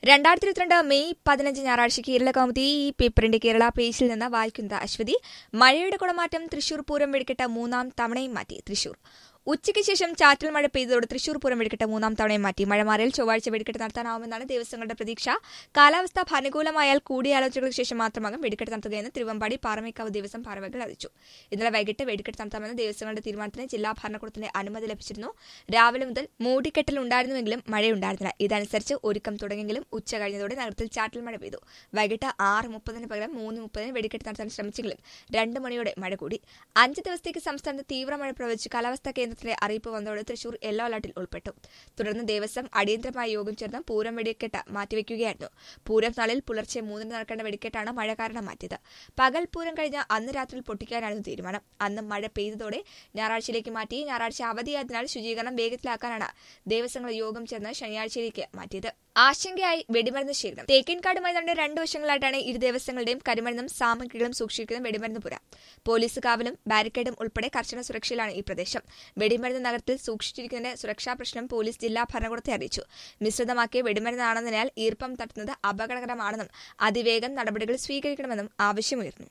രണ്ടായിരത്തി ഇരുപത്തിരണ്ട് മെയ് പതിനഞ്ച് ഞായറാഴ്ച കേരള കൗമുദി ഈ പേപ്പറിന്റെ കേരള പേജിൽ നിന്ന് വായിക്കുന്നത് അശ്വതി മഴയുടെ കുടമാറ്റം തൃശൂർ പൂരം വെടിക്കെട്ട് മൂന്നാം തവണയും മാറ്റി തൃശൂർ ഉച്ചയ്ക്ക് ശേഷം ചാറ്റൽ മഴ പെയ്തതോടെ തൃശൂർ പൂരം വെടിക്കെട്ട് മൂന്നാം തവണയും മാറ്റി മഴ മാറിയാൽ ചൊവ്വാഴ്ച വെടിക്കെട്ട് നടത്താനാവുമെന്നാണ് ദേവസ്വങ്ങളുടെ പ്രതീക്ഷ കാലാവസ്ഥ അനുകൂലമായാൽ കൂടിയാലോചനകൾക്ക് ശേഷം മാത്രമാകും വെടിക്കെട്ട് നടത്തുകയെന്ന് തിരുവമ്പാടി പാറമേക്കാവ് ദേവസ്വം ഭാരവാഹികൾ അറിയിച്ചു ഇന്നലെ വൈകിട്ട് വെടിക്കെട്ട് നടത്താമെന്ന ദേവസ്വങ്ങളുടെ തീരുമാനത്തിന് ജില്ലാ ഭരണകൂടത്തിന്റെ അനുമതി ലഭിച്ചിരുന്നു രാവിലെ മുതൽ മൂടിക്കെട്ടൽ ഉണ്ടായിരുന്നുവെങ്കിലും മഴയുണ്ടായിരുന്നില്ല ഇതനുസരിച്ച് ഒരുക്കം തുടങ്ങിയെങ്കിലും ഉച്ച കഴിഞ്ഞതോടെ നഗരത്തിൽ ചാറ്റൽ മഴ പെയ്തു വൈകിട്ട് ആറ് മുപ്പതിന് പകരം മൂന്ന് മുപ്പതിന് വെടിക്കെട്ട് നടത്താൻ ശ്രമിച്ചെങ്കിലും രണ്ട് മണിയോടെ മഴ കൂടി അഞ്ച് ദിവസത്തേക്ക് സംസ്ഥാനത്ത് തീവ്ര മഴ പ്രവചിച്ച് കാലാവസ്ഥാ കേന്ദ്രത്തിലെ അറിയിപ്പ് വന്നതോടെ തൃശൂർ യെല്ലോ അലർട്ടിൽ ഉൾപ്പെട്ടു തുടർന്ന് ദേവസ്വം അടിയന്തരമായ യോഗം ചേർന്ന് പൂരം വെടിക്കെട്ട് മാറ്റിവെക്കുകയായിരുന്നു പൂരം നാളിൽ പുലർച്ചെ മൂന്നിന് നടക്കേണ്ട വെടിക്കെട്ടാണ് മഴ കാരണം മാറ്റിയത് പകൽ പൂരം കഴിഞ്ഞ അന്ന് രാത്രിയിൽ പൊട്ടിക്കാനായിരുന്നു തീരുമാനം അന്ന് മഴ പെയ്തതോടെ ഞായറാഴ്ചയിലേക്ക് മാറ്റി ഞായറാഴ്ച അവധിയായതിനാൽ ശുചീകരണം വേഗത്തിലാക്കാനാണ് ദേവസ്വങ്ങൾ യോഗം ചേർന്ന് ശനിയാഴ്ചയിലേക്ക് മാറ്റിയത് ആശങ്കയായി വെടിമരുന്ന് ശേഖരം തേക്കിൻകാട് മൈതാനിന്റെ രണ്ട് വശങ്ങളായിട്ടാണ് ഇരു ദേവസ്വങ്ങളുടെയും കരിമരുന്നും സാമഗ്രികളും സൂക്ഷിക്കുന്ന വെടിമരുന്ന് പുര പോലീസ് കാവലും ബാരിക്കേഡും ഉൾപ്പെടെ കർശന സുരക്ഷയിലാണ് ഈ പ്രദേശം വെടിമരുന്ന് നഗരത്തിൽ സൂക്ഷിച്ചിരിക്കുന്നതിന്റെ സുരക്ഷാ പ്രശ്നം പോലീസ് ജില്ലാ ഭരണകൂടത്തെ അറിയിച്ചു മിശ്രിതമാക്കിയ വെടിമരുന്നാണെന്നതിനാൽ ഈർപ്പം തട്ടുന്നത് അപകടകരമാണെന്നും അതിവേഗം നടപടികൾ സ്വീകരിക്കണമെന്നും ആവശ്യമുയർന്നു